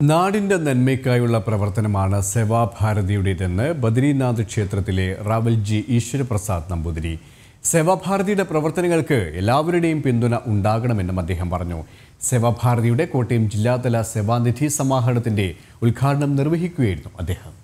നാടിന്റെ നന്മയ്ക്കായുള്ള പ്രവർത്തനമാണ് സേവാഭാരതിയുടേതെന്ന് ബദ്രീനാഥ് ക്ഷേത്രത്തിലെ റാവൽജി ഈശ്വരപ്രസാദ് നമ്പൂതിരി സേവാഭാരതിയുടെ പ്രവർത്തനങ്ങൾക്ക് എല്ലാവരുടെയും പിന്തുണ ഉണ്ടാകണമെന്നും അദ്ദേഹം പറഞ്ഞു സേവാഭാരതിയുടെ കോട്ടയം ജില്ലാതല സേവാനിധി സമാഹരണത്തിന്റെ ഉദ്ഘാടനം നിർവഹിക്കുകയായിരുന്നു അദ്ദേഹം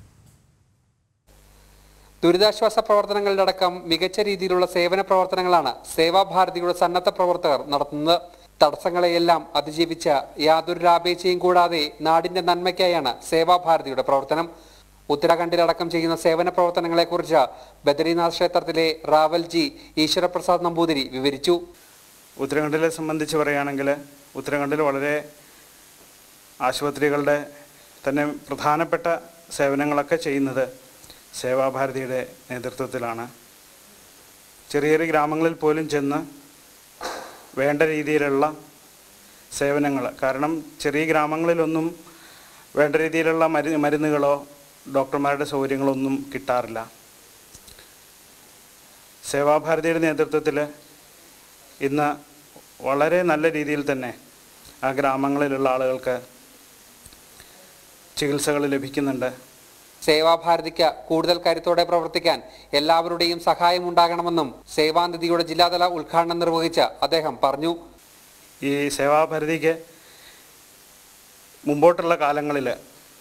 ദുരിതാശ്വാസ പ്രവർത്തനങ്ങളിലടക്കം മികച്ച രീതിയിലുള്ള സേവന പ്രവർത്തനങ്ങളാണ് സേവാഭാരതിയുടെ സന്നദ്ധ പ്രവർത്തകർ നടത്തുന്നത് തടസ്സങ്ങളെയെല്ലാം അതിജീവിച്ച യാതൊരു ലാഭേച്ഛയും കൂടാതെ നാടിന്റെ നന്മയ്ക്കായാണ് സേവാഭാരതിയുടെ പ്രവർത്തനം ഉത്തരാഖണ്ഡിലടക്കം ചെയ്യുന്ന സേവന പ്രവർത്തനങ്ങളെക്കുറിച്ച് ബദ്രീനാഥ് ക്ഷേത്രത്തിലെ റാവൽജി ഈശ്വരപ്രസാദ് നമ്പൂതിരി വിവരിച്ചു ഉത്തരാഖണ്ഡിലെ സംബന്ധിച്ച് പറയുകയാണെങ്കിൽ ഉത്തരാഖണ്ഡിൽ വളരെ ആശുപത്രികളുടെ തന്നെ പ്രധാനപ്പെട്ട സേവനങ്ങളൊക്കെ ചെയ്യുന്നത് സേവാഭാരതിയുടെ നേതൃത്വത്തിലാണ് ചെറിയ ചെറിയ ഗ്രാമങ്ങളിൽ പോലും ചെന്ന് വേണ്ട രീതിയിലുള്ള സേവനങ്ങൾ കാരണം ചെറിയ ഗ്രാമങ്ങളിലൊന്നും വേണ്ട രീതിയിലുള്ള മരു മരുന്നുകളോ ഡോക്ടർമാരുടെ സൗകര്യങ്ങളൊന്നും കിട്ടാറില്ല സേവാഭാരതിയുടെ നേതൃത്വത്തിൽ ഇന്ന് വളരെ നല്ല രീതിയിൽ തന്നെ ആ ഗ്രാമങ്ങളിലുള്ള ആളുകൾക്ക് ചികിത്സകൾ ലഭിക്കുന്നുണ്ട് സേവാഭാരതിക്ക് കൂടുതൽ കരുത്തോടെ പ്രവർത്തിക്കാൻ എല്ലാവരുടെയും സഹായം ഉണ്ടാകണമെന്നും സേവാനിധിയുടെ ജില്ലാതല ഉദ്ഘാടനം നിർവഹിച്ച് അദ്ദേഹം പറഞ്ഞു ഈ സേവാഭാരതിക്ക് മുമ്പോട്ടുള്ള കാലങ്ങളിൽ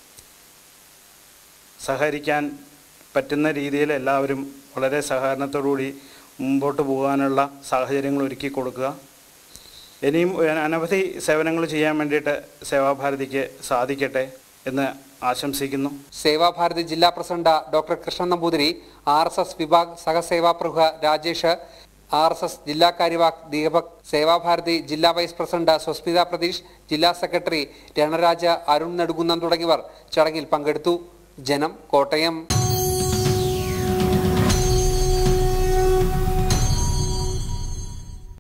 സഹകരിക്കാൻ പറ്റുന്ന രീതിയിൽ എല്ലാവരും വളരെ സഹകരണത്തോടുകൂടി മുമ്പോട്ട് പോകാനുള്ള സാഹചര്യങ്ങൾ ഒരുക്കി കൊടുക്കുക ഇനിയും അനവധി സേവനങ്ങൾ ചെയ്യാൻ വേണ്ടിയിട്ട് സേവാഭാരതിക്ക് സാധിക്കട്ടെ എന്ന് ആശംസിക്കുന്നു സേവാഭാരതി ജില്ലാ president doctor Krishnan Namboothiri R S S വിഭാഗ് സഹസേവാ പ്രമുഖ രാജേഷ് ആർ എസ് എസ് ജില്ലാ കാര്യവാഹ് ദീപക് സേവാഭാരതി ജില്ലാ വൈസ് പ്രസിഡന്റ് സ്വസ്മിത പ്രതീഷ് ജില്ലാ സെക്രട്ടറി രണരാജ അരുൺ നെടുകുന്നം തുടങ്ങിയവർ ചടങ്ങിൽ പങ്കെടുത്തു ജനം കോട്ടയം